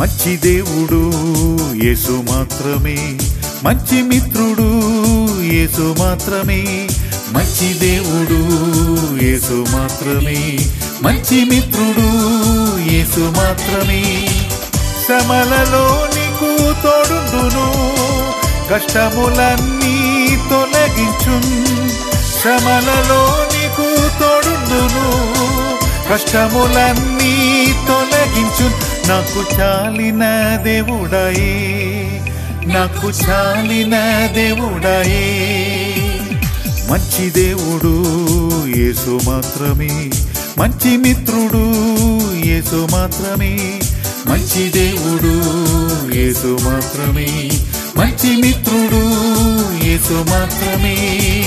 మంచి దేవుడు యేసు మాత్రమే మంచి మిత్రుడు యేసు మాత్రమే మంచి దేవుడు యేసు మాత్రమే మంచి మిత్రుడు యేసు మాత్రమే శ్రమలలో నీకు తోడుండును కష్టములన్నీ తొలగించు శ్రమలలో నీకు తోడుండును కష్టములన్నీ తొలగించు నాకు చాలిన దేవుడాయే నాకు చాలిన దేవుడాయే మంచి దేవుడు యేసు మాత్రమే మంచి మిత్రుడు యేసు మాత్రమే మంచి దేవుడు యేసు మాత్రమే మంచి మిత్రుడు యేసు మాత్రమే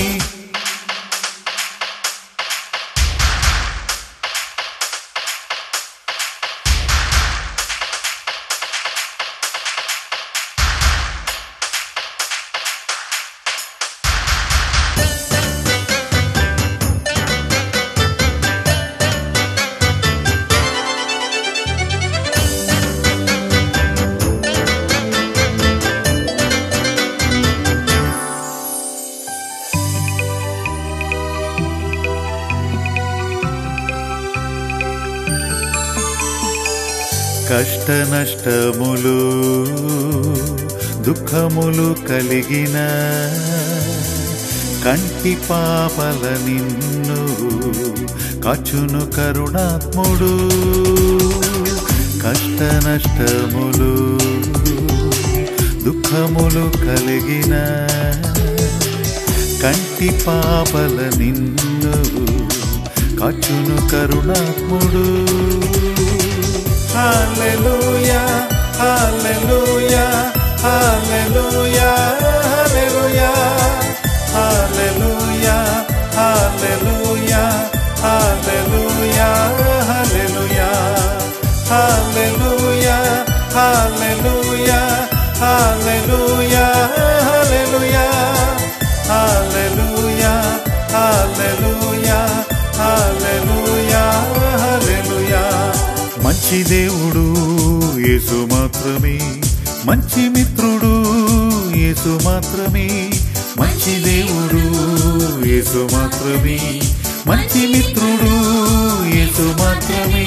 కష్ట నష్టములు దుఃఖములు కలిగిన కంటి పాపల నిన్ను కచును కరుణాత్ముడు కష్ట నష్టములు దుఃఖములు కలిగిన కంటి పాపల నిన్ను కచును కరుణాత్ముడు హల్లెలూయా హల్లెలూయా హల్లెలూయా హల్లెలూయా హల్లెలూయా హల్లెలూయా హల్లెలూయా హల్లెలూయా హల్లెలూయా హల్లెలూయా హల్లెలూయా హల్లెలూయా హల్లెలూయా హల్లెలూయా హల్లెలూయా మంచి దేవుడు యేసు మాత్రమే మంచి మిత్రుడు యేసు మాత్రమే మంచి దేవుడు యేసు మాత్రమే మంచి మిత్రుడు యేసు మాత్రమే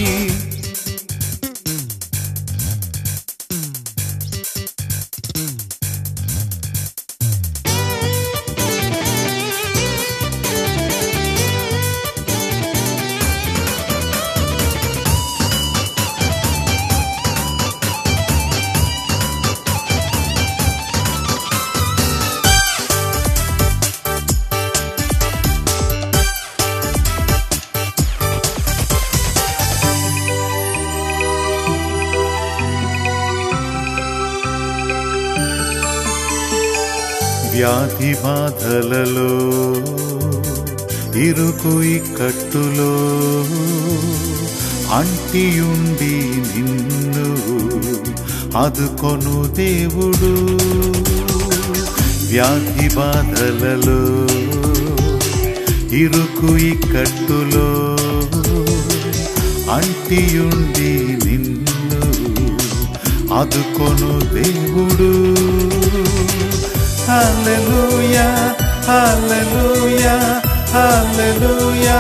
వ్యాధి బాధలలో ఇరుకు ఇక్కట్టులో అంటియుండి నిన్ను అదుకొను దేవుడు వ్యాధి బాధలలో ఇరుకు ఇక్కట్టులో అంటియుండి నిన్ను అదుకొను దేవుడు హల్లెలూయా హల్లెలూయా హల్లెలూయా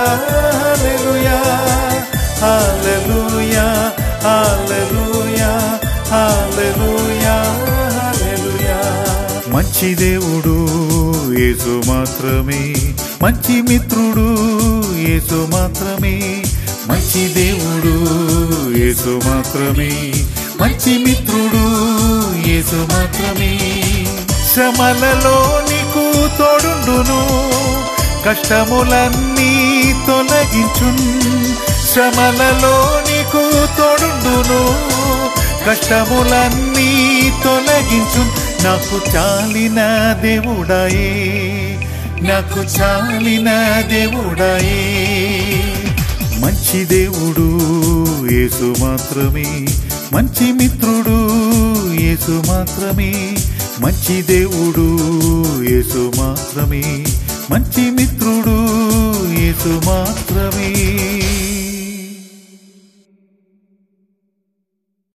హల్లెలూయా హల్లెలూయా హల్లెలూయా హల్లెలూయా హల్లెలూయా మంచి దేవుడు యేసు మాత్రమే మంచి మిత్రుడు యేసు మాత్రమే మంచి దేవుడు యేసు మాత్రమే మంచి మిత్రుడు యేసు మాత్రమే శ్రమలలో నీకు తోడుండును కష్టములన్నీ తొలగించు శ్రమలలో నీకు తోడుండును కష్టములన్నీ తొలగించు నాకు చాలిన దేవుడాయే నాకు చాలిన దేవుడాయే మంచి దేవుడు యేసు మాత్రమే మంచి మిత్రుడు యేసు మాత్రమే మంచి దేవుడు యేసు మాత్రమే మంచి మిత్రుడు యేసు మాత్రమే